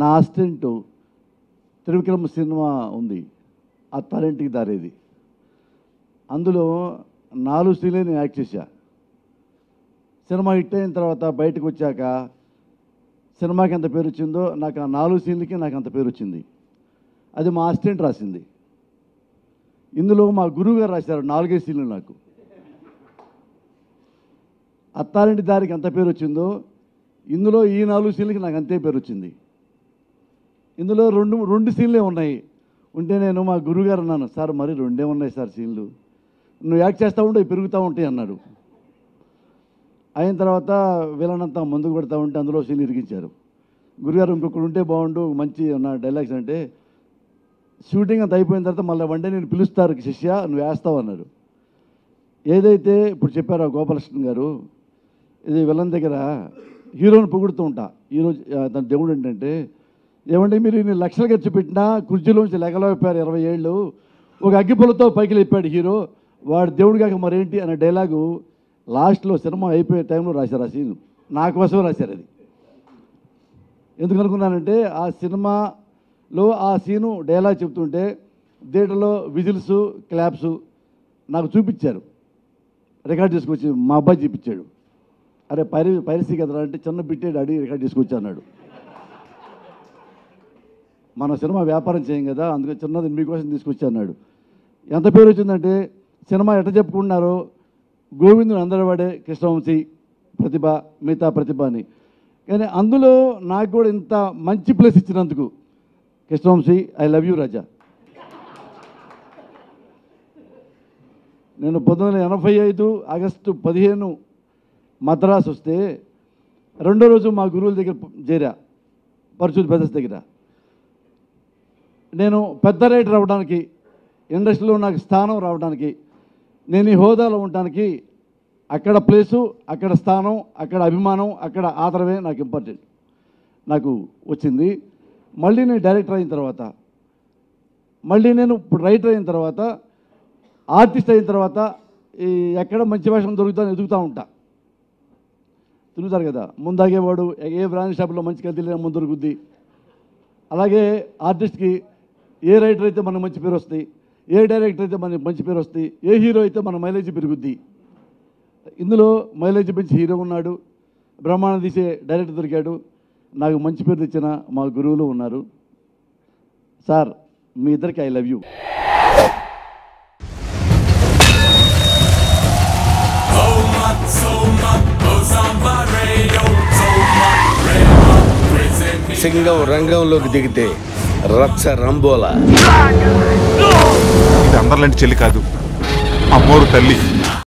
నా assistant Trivikram cinema ఉంది ఆ తరింటికి దారేది అందులో నాలుగు సీన్లే నేను యాక్ట్ చేశా సినిమా హిట్ అయిన తర్వాత బయటకు వచ్చాక సినిమాకి ఎంత పేరు వచ్చిందో నాకు ఆ నాలుగు సీన్లకి నాకు అంత పేరు వచ్చింది అది మా అసిస్టెంట్ రాసింది ఇందులో మా గురువు గారు రాశారు నాలుగే సీన్లు నాకు అత్తారింటి దారికి ఎంత పేరు వచ్చిందో ఇందులో ఈ నాలుగు సీన్లకి నాకు అంతే పేరు వచ్చింది ఇందులో రెండు రెండు సీన్లే ఉన్నాయి ఉంటే నేను మా గురువుగారు అన్నాను సార్ మరి రెండే ఉన్నాయి సార్ సీన్లు నువ్వు యాక్ట్ చేస్తూ ఉంటే అవి పెరుగుతూ ఉంటాయి అన్నాడు అయిన తర్వాత వీళ్ళనంతా ముందుకు పెడతా ఉంటే అందులో సీన్ ఇరిగించారు గురుగారు ఇంకొకడు ఉంటే బాగుండు మంచి నా డైలాగ్స్ అంటే షూటింగ్ అంత అయిపోయిన తర్వాత మళ్ళీ వన్ డే నేను పిలుస్తారు శిష్య నువ్వు వేస్తావు అన్నారు ఏదైతే ఇప్పుడు చెప్పారో గోపాలకృష్ణ గారు ఇది విలన్ దగ్గర హీరోని పొగుడుతూ ఉంటా ఈరోజు తన దేవుడు ఏంటంటే ఏమంటే మీరు ఇన్ని లక్షలు ఖర్చు పెట్టినా కుర్చీలోంచి లెగలేపారు ఇరవై ఏళ్ళు ఒక అగ్గిపుల్లతో పైకి లేపాడు హీరో వాడు దేవుడు కాక మరేంటి అనే డైలాగు లాస్ట్లో సినిమా అయిపోయే టైంలో రాశారు ఆ సీన్ నా కోసం రాశారు అది ఎందుకు అనుకున్నానంటే ఆ సినిమాలో ఆ సీను డైలాగ్ చెప్తుంటే థియేటర్లో విజిల్స్ క్లాప్స్ నాకు చూపించారు రికార్డ్ చేసుకొచ్చి మా అబ్బాయి చూపించాడు అరే పైర పైరసీ కదరా అంటే చిన్న బిట్టే డాడీ రికార్డ్ చేసుకొచ్చి అన్నాడు మన సినిమా వ్యాపారం చేయం కదా అందుకే చిన్నది మీకోసం తీసుకొచ్చి అన్నాడు ఎంత పేరు వచ్చిందంటే సినిమా ఎట్ట చెప్పుకుంటున్నారో గోవిందుడు అందరివాడే కృష్ణవంశీ ప్రతిభ మిగతా ప్రతిభ అని కానీ అందులో నాకు కూడా ఇంత మంచి ప్లేస్ ఇచ్చినందుకు Krishnavamsi I love you Raja నేను పంతొమ్మిది వందల ఎనభై ఐదు ఆగస్టు పదిహేను మద్రాసు వస్తే రెండో రోజు మా గురువుల దగ్గర చేరా పరచూరి పెద్దస్ దగ్గర నేను పెద్ద రైటర్ అవ్వడానికి ఇండస్ట్రీలో నాకు స్థానం రావడానికి నేను ఈ హోదాలో ఉండడానికి అక్కడ ప్లేసు అక్కడ స్థానం అక్కడ అభిమానం అక్కడ ఆదరమే నాకు ఇంపార్టెంట్ నాకు వచ్చింది మళ్ళీ నేను డైరెక్టర్ అయిన తర్వాత మళ్ళీ నేను ఇప్పుడు రైటర్ అయిన తర్వాత ఆర్టిస్ట్ అయిన తర్వాత ఈ ఎక్కడ మంచి వేషం దొరుకుతుందని ఎదుగుతూ ఉంటా తిరుగుతారు కదా ముందాగేవాడు ఏ బ్రాండ్ షాప్లో మంచి కదిలిన ముందు దొరుకుద్ది అలాగే ఆర్టిస్ట్కి ఏ రైటర్ అయితే మనకు మంచి పేరు వస్తాయి ఏ డైరెక్టర్ అయితే మనకి మంచి పేరు వస్తాయి ఏ హీరో అయితే మన మైలేజ్ పెరుగుద్ది ఇందులో మైలేజ్ పెంచి హీరో ఉన్నాడు బ్రహ్మాండం తీసే డైరెక్టర్ దొరికాడు నాకు మంచి పేరు తెచ్చిన మా గురువులు ఉన్నారు సార్ మీ ఇద్దరికి I love you Soma, Soma, Osama Radio, Soma, Rema, present Singam రంగంలోకి దిగితే రచ్చ రంబోలా ఇది అందరిలాంటి చెల్లి కాదు అమ్మోరు తల్లి